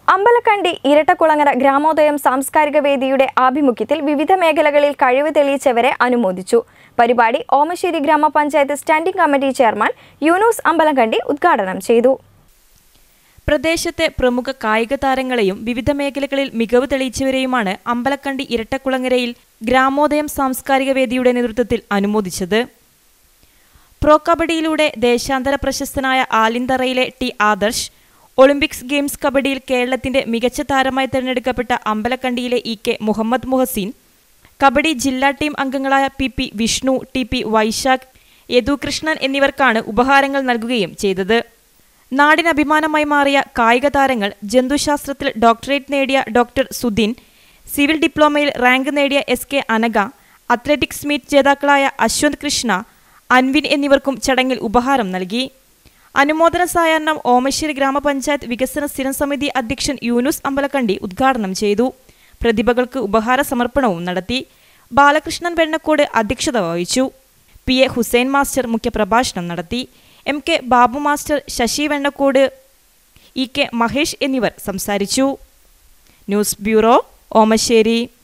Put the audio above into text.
അമ്പലക്കണ്ടി ഇരട്ടക്കുളങ്ങര ഗ്രാമോദയം സാംസ്കാരിക വേദിയുടെ ആഭിമുഖ്യത്തിൽ വിവിധ മേഖലകളിൽ കഴിവ് തെളിയിച്ചവരെ അനുമോദിച്ചു പരിപാടി Omassery grama panchayat standing committee chairman Yunus Ambalakandi ഉദ്ഘാടനം ചെയ്തു പ്രദേശത്തെ പ്രമുഖ കായിക താരങ്ങളെയും വിവിധ മേഖലകളിൽ മികവ് തെളിയിച്ചവരെയുമാണ് അമ്പലക്കണ്ടി ഇരട്ടക്കുളങ്ങരയിൽ ഗ്രാമോദയം സാംസ്കാരിക വേദിയുടെ നേതൃത്വത്തിൽ അനുമോദിച്ചത് പ്രോ കബഡിയിലൂടെ ദേശാന്തര പ്രശസ്തനായ ആലിന്തറയിലെ ടി ആദർശ് ഒളിമ്പിക്സ് ഗെയിംസ് കബഡിയിൽ കേരളത്തിന്റെ മികച്ച താരമായി തിരഞ്ഞെടുക്കപ്പെട്ട അമ്പലക്കണ്ടിയിലെ ഇ കെ മുഹമ്മദ് മുഹസീൻ കബഡി ജില്ലാ ടീം അംഗങ്ങളായ P P Vishnu T P Vaishakh Yadukrishnan എന്നിവർക്കാണ് ഉപഹാരങ്ങൾ നൽകുകയും ചെയ്തത് നാടിന് അഭിമാനമായി മാറിയ കായിക താരങ്ങൾ ജന്തുശാസ്ത്രത്തിൽ ഡോക്ടറേറ്റ് നേടിയ ഡോക്ടർ സുദിൻ സിവിൽ ഡിപ്ലോമയിൽ റാങ്ക് നേടിയ S K Anagha athletics meet ജേതാക്കളായ അശ്വന്ത് കൃഷ്ണ അൻവിൻ എന്നിവർക്കും ചടങ്ങിൽ ഉപഹാരം നൽകി അനുമോദന സായാഹ്നം ഓമശ്ശേരി ഗ്രാമപഞ്ചായത്ത് വികസന സ്ഥിരം സമിതി അധ്യക്ഷൻ യൂനുസ് അമ്പലക്കണ്ടി ഉദ്ഘാടനം ചെയ്തു പ്രതിഭകൾക്ക് ഉപഹാര സമർപ്പണവും നടത്തി ബാലകൃഷ്ണൻ വെണ്ണക്കോട് അധ്യക്ഷത വഹിച്ചു പി എ ഹുസൈൻ മാസ്റ്റർ മുഖ്യപ്രഭാഷണം നടത്തി M K Babu master Sasi Vennakode E K Mahesh എന്നിവർ സംസാരിച്ചു ന്യൂസ് ബ്യൂറോ ഓമശ്ശേരി